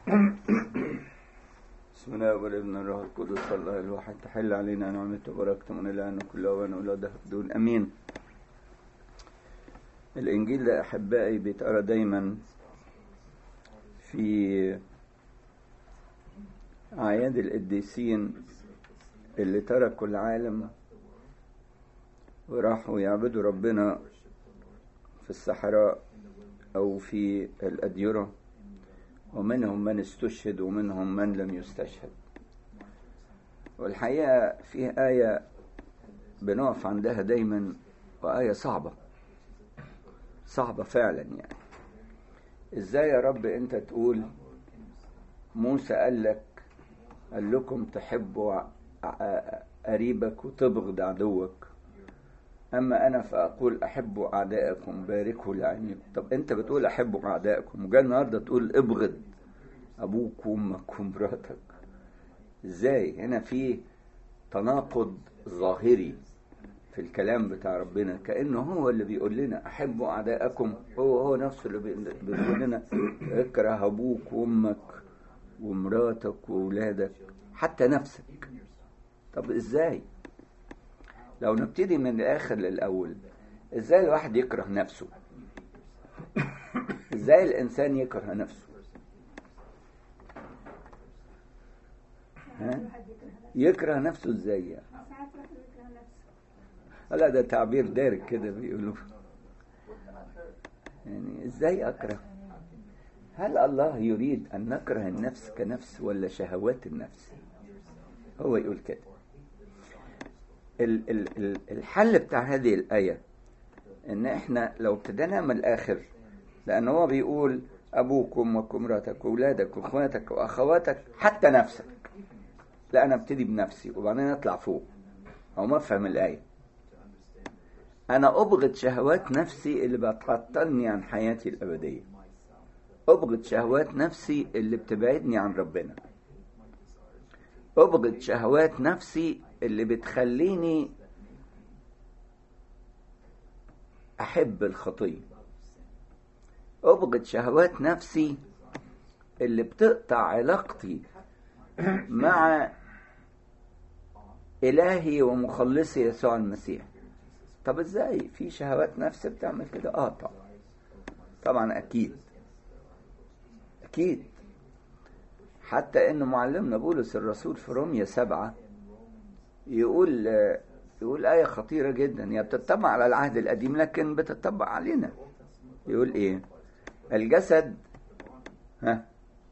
بسم الله والابن الروح القدس الله الواحد تحل علينا نعمته وبركته من الان كل اوان ولاده دون امين الانجيل ده احبائي بيتقرا دايما في اعياد القديسين اللي تركوا العالم وراحوا يعبدوا ربنا في الصحراء او في الاديره ومنهم من استشهد ومنهم من لم يستشهد والحقيقة فيه آية بنقف عندها دايما وآية صعبة صعبة فعلا يعني ازاي يا رب انت تقول موسى قال لك قال لكم تحبوا قريبك وتبغض عدوك أما أنا فأقول أحبوا أعدائكم باركوا لعينيكم طب أنت بتقول أحبوا أعدائكم وجاي النهاردة تقول ابغض أبوك وأمك ومراتك إزاي هنا في تناقض ظاهري في الكلام بتاع ربنا كأنه هو اللي بيقول لنا أحبوا أعدائكم هو هو نفسه اللي بيقول لنا اكره أبوك وأمك ومراتك وأولادك حتى نفسك طب إزاي لو نبتدي من الآخر للأول إزاي الواحد يكره نفسه إزاي الإنسان يكره نفسه ها؟ يكره نفسه إزاي يعني لا ده تعبير دارج كده بيقولوا يعني إزاي أكره هل الله يريد أن نكره النفس كنفس ولا شهوات النفس هو يقول كده الحل بتاع هذه الآية إن إحنا لو ابتدينا من الآخر لأن هو بيقول أبوك وأمك ومراتك وأولادك وأخواتك وأخواتك حتى نفسك لا أنا ابتدي بنفسي وبعدين أطلع فوق أو ما أفهم الآية أنا أبغض شهوات نفسي اللي بتعطلني عن حياتي الأبدية أبغض شهوات نفسي اللي بتبعدني عن ربنا أبغض شهوات نفسي اللي بتخليني أحب الخطية أبغض شهوات نفسي اللي بتقطع علاقتي مع إلهي ومخلصي يسوع المسيح طب ازاي في شهوات نفس بتعمل كده اه طبعا طبعا اكيد اكيد حتى ان معلمنا بولس الرسول في رومية سبعة يقول يقول آية خطيرة جدا هي بتطبق على العهد القديم لكن بتطبق علينا يقول ايه الجسد ها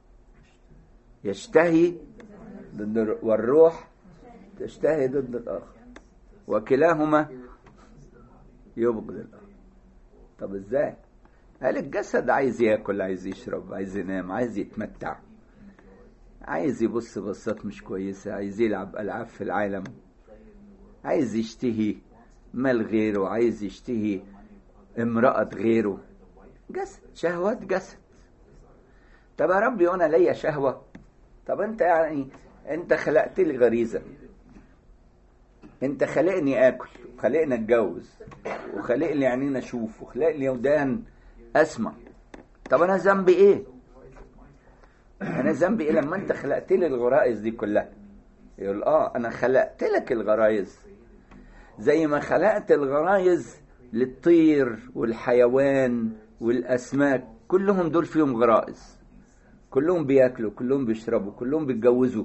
يشتهي ضد والروح تشتهي ضد الآخر وكلاهما يبغض الآخر طب ازاي قال الجسد عايز ياكل عايز يشرب عايز ينام عايز يتمتع عايز يبص بصات مش كويسة عايز يلعب ألعاب في العالم عايز يشتهي مال غيره عايز يشتهي امرأة غيره جسد شهوات جسد طب يا ربي وانا ليا شهوة طب انت يعني انت خلقت لي غريزة انت خلقني اكل وخلقني اتجوز وخلق لي عينين اشوف وخلق لي ودان اسمع طب انا ذنبي ايه انا ذنبي ايه لما انت خلقت لي الغرائز دي كلها يقول اه انا خلقت لك الغرايز زي ما خلقت الغرايز للطير والحيوان والاسماك كلهم دول فيهم غرائز كلهم بياكلوا كلهم بيشربوا كلهم بيتجوزوا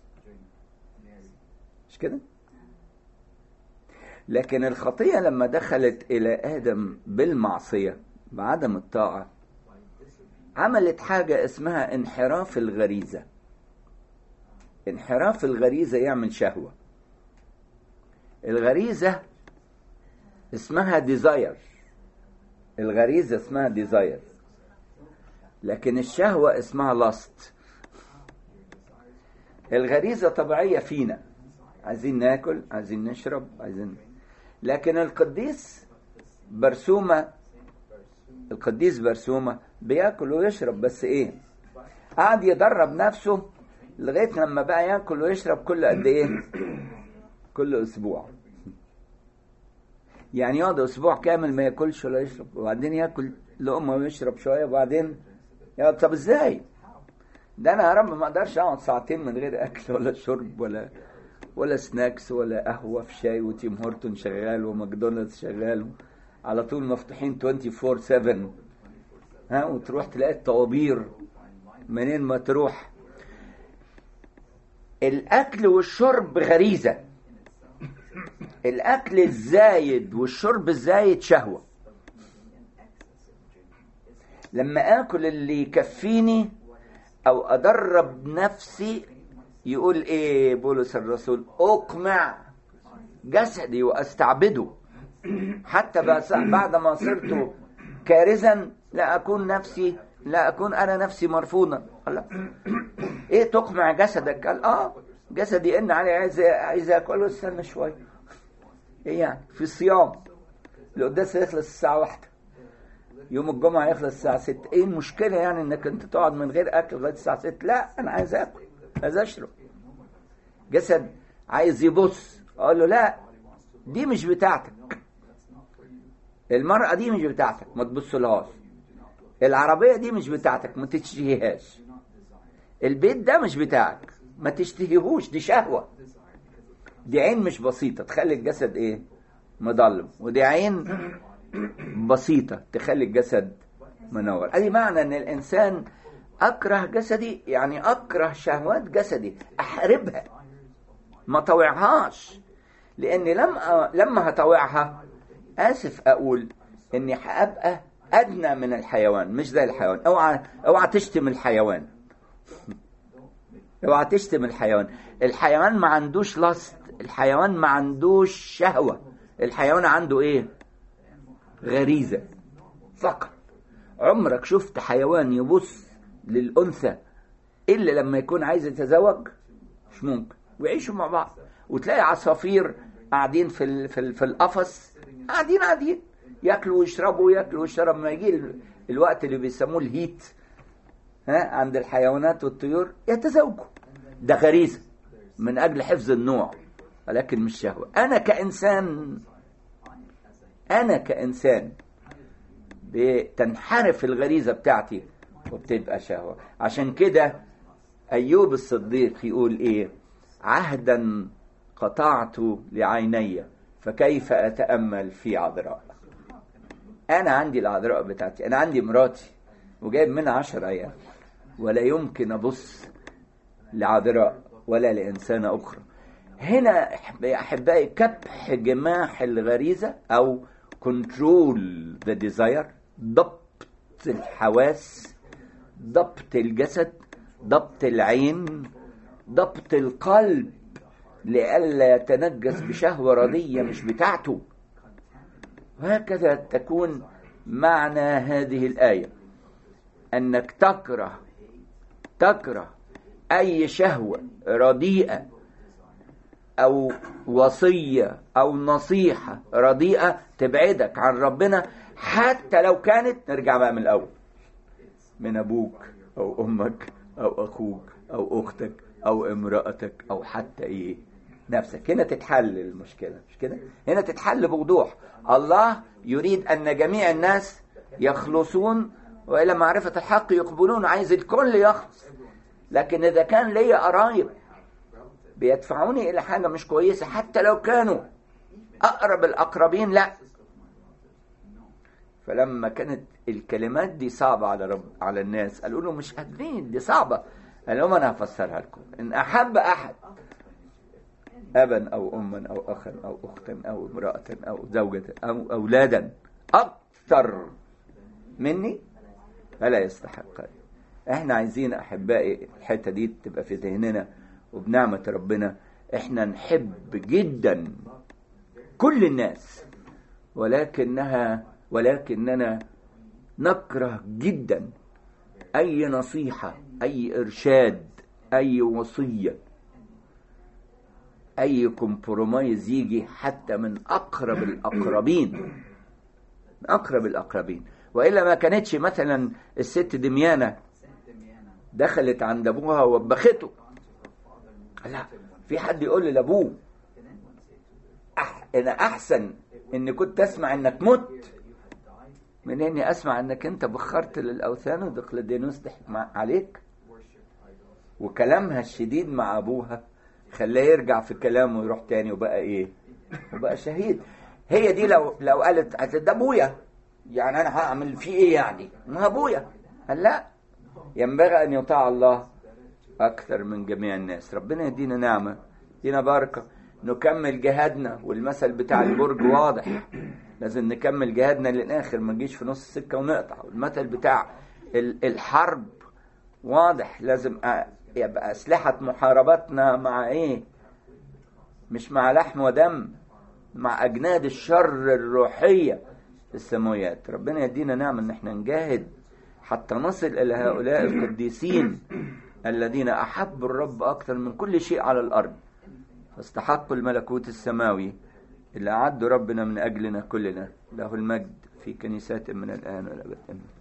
مش كده لكن الخطية لما دخلت إلى آدم بالمعصية بعدم الطاعة عملت حاجة اسمها انحراف الغريزة انحراف الغريزة يعمل شهوة الغريزة اسمها ديزاير الغريزة اسمها ديزاير لكن الشهوة اسمها لاست الغريزة طبيعية فينا عايزين ناكل عايزين نشرب عايزين لكن القديس برسومة القديس برسومة بياكل ويشرب بس ايه قعد يدرب نفسه لغاية لما بقى ياكل ويشرب كل قد ايه كل اسبوع يعني يقعد اسبوع كامل ما ياكلش ولا يشرب وبعدين ياكل لقمه ويشرب شويه وبعدين يا طب ازاي ده انا يا رب ما اقدرش اقعد ساعتين من غير اكل ولا شرب ولا ولا سناكس ولا قهوه في شاي وتيم هورتون شغال وماكدونالدز شغال على طول مفتوحين 24 7 ها وتروح تلاقي الطوابير منين ما تروح الاكل والشرب غريزه الاكل الزايد والشرب الزايد شهوه لما اكل اللي يكفيني او ادرب نفسي يقول ايه بولس الرسول اقمع جسدي واستعبده حتى بعد ما صرت كارزا لا اكون نفسي لا اكون انا نفسي مرفوضا قال ايه تقمع جسدك قال اه جسدي ان علي عايز عايز اكل استنى شويه ايه يعني في الصيام القداس يخلص الساعه واحدة يوم الجمعه يخلص الساعه 6 ايه المشكله يعني انك انت تقعد من غير اكل لغايه الساعه 6 لا انا عايز اكل عايز اشرب جسد عايز يبص اقول له لا دي مش بتاعتك المرأة دي مش بتاعتك ما تبصلهاش العربية دي مش بتاعتك ما تشتهيهاش البيت ده مش بتاعك ما تشتهيهوش دي شهوة دي عين مش بسيطة تخلي الجسد ايه مضلم ودي عين بسيطة تخلي الجسد منور ادي معنى ان الانسان اكره جسدي يعني اكره شهوات جسدي احاربها ما طوعهاش لاني لما لما هطوعها اسف اقول اني هابقى ادنى من الحيوان مش زي الحيوان اوعى اوعى تشتم الحيوان اوعى تشتم الحيوان الحيوان ما عندوش لست الحيوان ما عندوش شهوه الحيوان عنده ايه غريزه فقط عمرك شفت حيوان يبص للانثى الا لما يكون عايز يتزوج مش ممكن ويعيشوا مع بعض وتلاقي عصافير قاعدين في ال في, ال في القفص قاعدين قاعدين ياكلوا ويشربوا ياكلوا ويشربوا ما يجي الوقت اللي بيسموه الهيت ها عند الحيوانات والطيور يتزوجوا ده غريزه من اجل حفظ النوع ولكن مش شهوه انا كانسان انا كانسان بتنحرف الغريزه بتاعتي وبتبقى شهوه عشان كده ايوب الصديق يقول ايه عهدا قطعت لعيني فكيف اتامل في عذراء انا عندي العذراء بتاعتي انا عندي مراتي وجايب منها عشر ايام ولا يمكن ابص لعذراء ولا لانسانه اخرى هنا يا احبائي كبح جماح الغريزه او كنترول ذا ديزاير ضبط الحواس ضبط الجسد ضبط العين ضبط القلب لئلا يتنجس بشهوة ردية مش بتاعته وهكذا تكون معنى هذه الآية أنك تكره تكره أي شهوة رديئة أو وصية أو نصيحة رديئة تبعدك عن ربنا حتى لو كانت نرجع بقى من الأول من أبوك أو أمك أو أخوك أو أختك أو امرأتك أو حتى إيه نفسك هنا تتحل المشكلة مش كده هنا تتحل بوضوح الله يريد أن جميع الناس يخلصون وإلى معرفة الحق يقبلون عايز الكل يخلص لكن إذا كان لي قرايب بيدفعوني إلى حاجة مش كويسة حتى لو كانوا أقرب الأقربين لا فلما كانت الكلمات دي صعبة على رب على الناس قالوا له مش قادرين دي صعبة قال لهم أنا هفسرها لكم إن أحب أحد أبا أو أما أو أخا أو أختا أو امرأة أو زوجة أو أولادا أكثر مني فلا يستحق احنا عايزين أحبائي الحتة دي تبقى في ذهننا وبنعمة ربنا احنا نحب جدا كل الناس ولكنها ولكننا نكره جدا أي نصيحة أي إرشاد أي وصية اي كومبرومايز يجي حتى من اقرب الاقربين من اقرب الاقربين والا ما كانتش مثلا الست دميانه دخلت عند ابوها ووبخته لا في حد يقول لابوه أح انا احسن ان كنت اسمع انك مت من اني اسمع انك انت بخرت للاوثان ودقلدينوس ضحك عليك وكلامها الشديد مع ابوها خلاه يرجع في كلامه ويروح تاني وبقى ايه وبقى شهيد هي دي لو لو قالت قالت ده ابويا يعني انا هعمل فيه ايه يعني ما ابويا قال لا ينبغي ان يطاع الله اكثر من جميع الناس ربنا يدينا نعمه يدينا بركه نكمل جهادنا والمثل بتاع البرج واضح لازم نكمل جهادنا للاخر ما نجيش في نص السكه ونقطع والمثل بتاع الحرب واضح لازم يبقى اسلحه محاربتنا مع ايه مش مع لحم ودم مع اجناد الشر الروحيه في السماويات ربنا يدينا نعمه ان احنا نجاهد حتى نصل الى هؤلاء القديسين الذين احبوا الرب اكثر من كل شيء على الارض فاستحقوا الملكوت السماوي اللي اعده ربنا من اجلنا كلنا له المجد في كنيسات من الان والابد امين